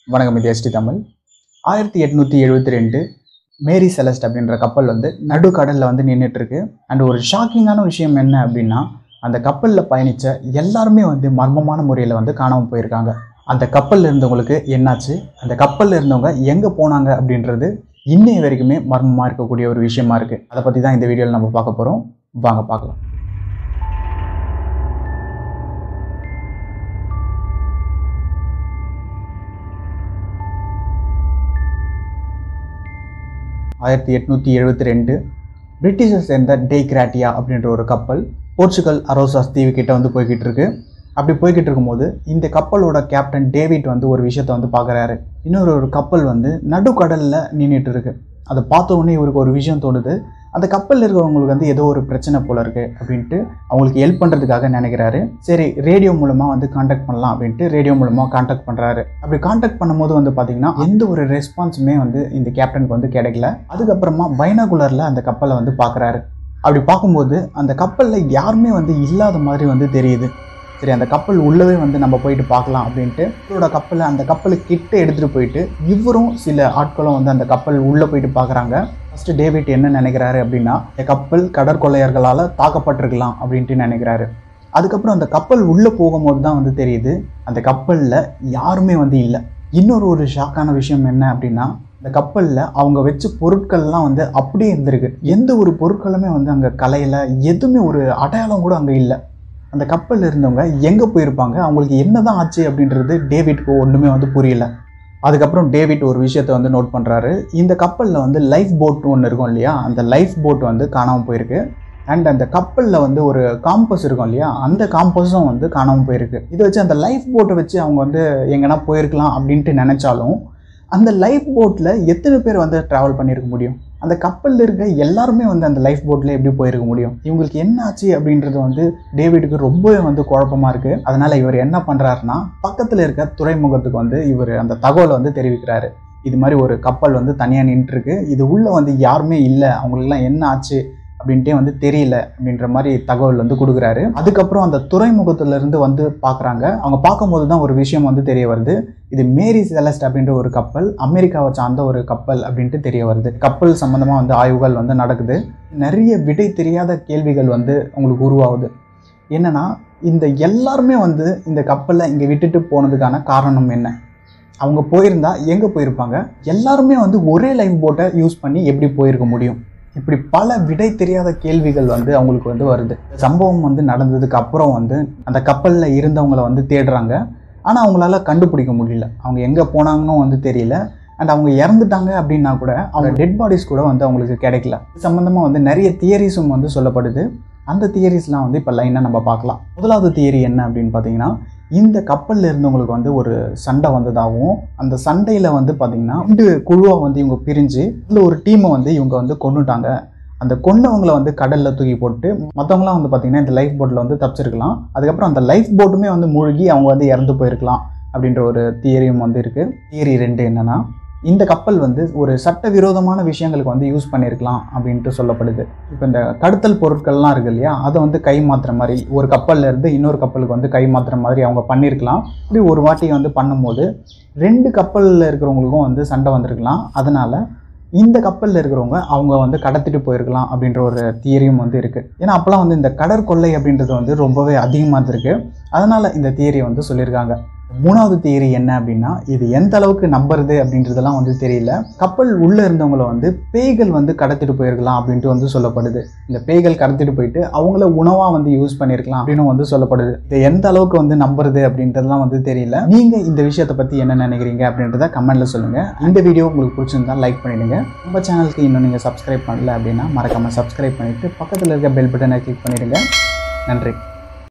வணக்கம் இது எஸ்டி தமிழ் ஆயிரத்தி எட்நூற்றி எழுபத்தி ரெண்டு மேரி செலஸ்ட் அப்படின்ற கப்பல் வந்து நடுக்கடலில் வந்து நின்றுட்டு இருக்கு அண்ட் ஒரு ஷாக்கிங்கான விஷயம் என்ன அப்படின்னா அந்த கப்பலில் பயணித்த எல்லாருமே வந்து மர்மமான முறையில் வந்து காணாமல் போயிருக்காங்க அந்த கப்பலில் இருந்தவங்களுக்கு என்னாச்சு அந்த கப்பலில் இருந்தவங்க எங்கே போனாங்க அப்படின்றது இன்னைய வரைக்குமே மர்மமாக இருக்கக்கூடிய ஒரு விஷயமா இருக்குது அதை பற்றி தான் இந்த வீடியோவில் நம்ம பார்க்க போகிறோம் வாங்க பார்க்கலாம் ஆயிரத்தி எட்நூற்றி எழுபத்தி ரெண்டு பிரிட்டிஷை சேர்ந்த டே கிராட்டியா அப்படின்ற ஒரு கப்பல் போர்ச்சுகல் அரோசாஸ் தீவு கிட்ட வந்து போய்கிட்டு இருக்கு அப்படி போய்கிட்டு இருக்கும்போது இந்த கப்பலோட கேப்டன் டேவிட் வந்து ஒரு விஷயத்த வந்து பார்க்குறாரு இன்னொரு ஒரு கப்பல் வந்து நடுக்கடலில் நின்றுட்டு இருக்கு அதை பார்த்த உடனே இவருக்கு ஒரு விஷயம் தோணுது அந்த கப்பலில் இருக்கிறவங்களுக்கு வந்து ஏதோ ஒரு பிரச்சனை போல இருக்கு அப்படின்ட்டு அவங்களுக்கு ஹெல்ப் பண்ணுறதுக்காக நினைக்கிறாரு சரி ரேடியோ மூலமாக வந்து காண்டாக்ட் பண்ணலாம் அப்படின்ட்டு ரேடியோ மூலமாக காண்டாக்ட் பண்ணுறாரு அப்படி காண்டாக்ட் பண்ணும்போது வந்து பார்த்தீங்கன்னா எந்த ஒரு ரெஸ்பான்ஸுமே வந்து இந்த கேப்டனுக்கு வந்து கிடைக்கல அதுக்கப்புறமா பைனாகுலரில் அந்த கப்பலை வந்து பார்க்குறாரு அப்படி பார்க்கும்போது அந்த கப்பலில் யாருமே வந்து இல்லாத மாதிரி வந்து தெரியுது சரி அந்த கப்பல் உள்ளவே வந்து நம்ம போயிட்டு பார்க்கலாம் அப்படின்ட்டு இவரோட கப்பலை அந்த கப்பலுக்கு கிட்ட எடுத்துகிட்டு போயிட்டு இவரும் சில ஆட்களும் வந்து அந்த கப்பல் உள்ளே போயிட்டு பார்க்குறாங்க ஃபஸ்ட்டு டேவிட் என்ன நினைக்கிறாரு அப்படின்னா இந்த கப்பல் கடற்கொள்ளையர்களால் தாக்கப்பட்டிருக்கலாம் அப்படின்ட்டு நினைக்கிறாரு அதுக்கப்புறம் அந்த கப்பல் உள்ளே போகும்போது தான் வந்து தெரியுது அந்த கப்பலில் யாருமே வந்து இல்லை இன்னொரு ஒரு ஷாக்கான விஷயம் என்ன அப்படின்னா இந்த கப்பலில் அவங்க வச்ச பொருட்கள்லாம் வந்து அப்படியே இருந்திருக்கு எந்த ஒரு பொருட்களுமே வந்து அங்கே கலையில் எதுவுமே ஒரு அடையாளம் கூட அங்கே இல்லை அந்த கப்பலில் இருந்தவங்க எங்கே போயிருப்பாங்க அவங்களுக்கு என்ன தான் ஆச்சு அப்படின்றது டேவிட்க்கு ஒன்றுமே வந்து புரியல அதுக்கப்புறம் டேவிட் ஒரு விஷயத்தை வந்து நோட் பண்ணுறாரு இந்த கப்பலில் வந்து லைஃப் போட் ஒன்று இருக்கும் இல்லையா அந்த லைஃப் போட் வந்து காணாமல் போயிருக்கு அண்ட் அந்த கப்பலில் வந்து ஒரு காம்பஸ் இருக்கும் இல்லையா அந்த காம்பஸும் வந்து காணாமல் போயிருக்கு இதை வச்சு அந்த லைஃப் போட்டை வச்சு அவங்க வந்து எங்கன்னா போயிருக்கலாம் அப்படின்ட்டு நினச்சாலும் அந்த லைஃப் போட்டில் எத்தனை பேர் வந்து ட்ராவல் பண்ணியிருக்க முடியும் அந்த கப்பலில் இருக்க எல்லாருமே வந்து அந்த லைஃப் போட்டில் எப்படி போயிருக்க முடியும் இவங்களுக்கு என்ன ஆச்சு அப்படின்றது வந்து டேவிடுக்கு ரொம்பவே வந்து குழப்பமாக இருக்குது அதனால் இவர் என்ன பண்ணுறாருன்னா பக்கத்தில் இருக்க துறைமுகத்துக்கு வந்து இவர் அந்த தகவலை வந்து தெரிவிக்கிறாரு இது மாதிரி ஒரு கப்பல் வந்து தனியாக நின்றுருக்கு இது உள்ளே வந்து யாருமே இல்லை அவங்களுக்குலாம் என்ன ஆச்சு அப்படின்ட்டே வந்து தெரியல அப்படின்ற மாதிரி தகவல் வந்து கொடுக்குறாரு அதுக்கப்புறம் அந்த துறைமுகத்திலிருந்து வந்து பார்க்குறாங்க அவங்க பார்க்கும்போது தான் ஒரு விஷயம் வந்து தெரிய வருது இது மேரி செலஸ்ட் அப்படின்ற ஒரு கப்பல் அமெரிக்காவை சார்ந்த ஒரு கப்பல் அப்படின்ட்டு தெரிய வருது கப்பல் சம்மந்தமாக வந்து ஆய்வுகள் வந்து நடக்குது நிறைய விடை தெரியாத கேள்விகள் வந்து உங்களுக்கு உருவாகுது என்னன்னா இந்த எல்லாருமே வந்து இந்த கப்பலை இங்கே விட்டுட்டு போனதுக்கான காரணம் என்ன அவங்க போயிருந்தா எங்கே போயிருப்பாங்க எல்லாருமே வந்து ஒரே லைஃப் போட்டை யூஸ் பண்ணி எப்படி போயிருக்க முடியும் இப்படி பல விடை தெரியாத கேள்விகள் வந்து அவங்களுக்கு வந்து வருது சம்பவம் வந்து நடந்ததுக்கு அப்புறம் வந்து அந்த கப்பலில் இருந்தவங்கள வந்து தேடுறாங்க ஆனால் அவங்களால கண்டுபிடிக்க முடியல அவங்க எங்கே போனாங்கன்னு வந்து தெரியல அண்ட் அவங்க இறந்துட்டாங்க அப்படின்னா கூட அவங்க டெட் பாடிஸ் கூட வந்து அவங்களுக்கு கிடைக்கல இது சம்மந்தமாக வந்து நிறைய தியரிஸும் வந்து சொல்லப்படுது அந்த தியரிஸ்லாம் வந்து இப்போ லைனாக நம்ம பார்க்கலாம் முதலாவது தியரி என்ன அப்படின்னு பார்த்தீங்கன்னா இந்த கப்பலில் இருந்தவங்களுக்கு வந்து ஒரு சண்டை வந்ததாகவும் அந்த சண்டையில் வந்து பார்த்திங்கன்னா ரெண்டு குழுவாக வந்து இவங்க பிரிஞ்சு அதில் ஒரு டீமை வந்து இவங்க வந்து கொண்டுட்டாங்க அந்த கொண்டவங்களை வந்து கடலில் தூக்கி போட்டு மற்றவங்களாம் வந்து பார்த்திங்கன்னா இந்த லைஃப் போட்டில் வந்து தப்பிச்சிருக்கலாம் அதுக்கப்புறம் அந்த லைஃப் போட்டுமே வந்து மூழ்கி அவங்க வந்து இறந்து போயிருக்கலாம் அப்படின்ற ஒரு தியரியும் வந்து இருக்குது தியரி ரெண்டு என்னென்னா இந்த கப்பல் வந்து ஒரு சட்டவிரோதமான விஷயங்களுக்கு வந்து யூஸ் பண்ணியிருக்கலாம் அப்படின்ட்டு சொல்லப்படுது இப்போ இந்த கடத்தல் பொருட்கள்லாம் இருக்கு இல்லையா அதை வந்து கை மாற்றுற மாதிரி ஒரு கப்பல்ல இருந்து இன்னொரு கப்பலுக்கு வந்து கை மாற்றுற மாதிரி அவங்க பண்ணியிருக்கலாம் இப்படி ஒரு வாட்டி வந்து பண்ணும்போது ரெண்டு கப்பலில் இருக்கிறவங்களுக்கும் வந்து சண்டை வந்திருக்கலாம் அதனால் இந்த கப்பலில் இருக்கிறவங்க அவங்க வந்து கடத்திட்டு போயிருக்கலாம் அப்படின்ற ஒரு தியரியும் வந்து இருக்குது ஏன்னா அப்போல்லாம் வந்து இந்த கடற்கொள்ளை அப்படின்றது வந்து ரொம்பவே அதிகமாக இருந்திருக்கு அதனால் இந்த தியரியை வந்து சொல்லியிருக்காங்க மூணாவது தியரி என்ன அப்படின்னா இது எந்த அளவுக்கு நம்புறது அப்படின்றதெல்லாம் வந்து தெரியல கப்பல் உள்ளே இருந்தவங்கள வந்து பேய்கள் வந்து கடத்திட்டு போயிருக்கலாம் அப்படின்ட்டு வந்து சொல்லப்படுது இந்த பேய்கள் கடத்திட்டு போயிட்டு அவங்கள உணவாக வந்து யூஸ் பண்ணியிருக்கலாம் அப்படின்னு வந்து சொல்லப்படுது இது எந்த அளவுக்கு வந்து நம்புறது அப்படின்றதெல்லாம் வந்து தெரியல நீங்கள் இந்த விஷயத்தை பற்றி என்ன நினைக்கிறீங்க அப்படின்றத கமெண்ட்டில் சொல்லுங்கள் இந்த வீடியோ உங்களுக்கு பிடிச்சிருந்தா லைக் பண்ணிடுங்க நம்ம சேனலுக்கு இன்னும் நீங்கள் சப்ஸ்கிரைப் பண்ணல அப்படின்னா மறக்காமல் சப்ஸ்கிரைப் பண்ணிவிட்டு பக்கத்தில் இருக்க பெல் பட்டனை கிளிக் பண்ணிடுங்க நன்றி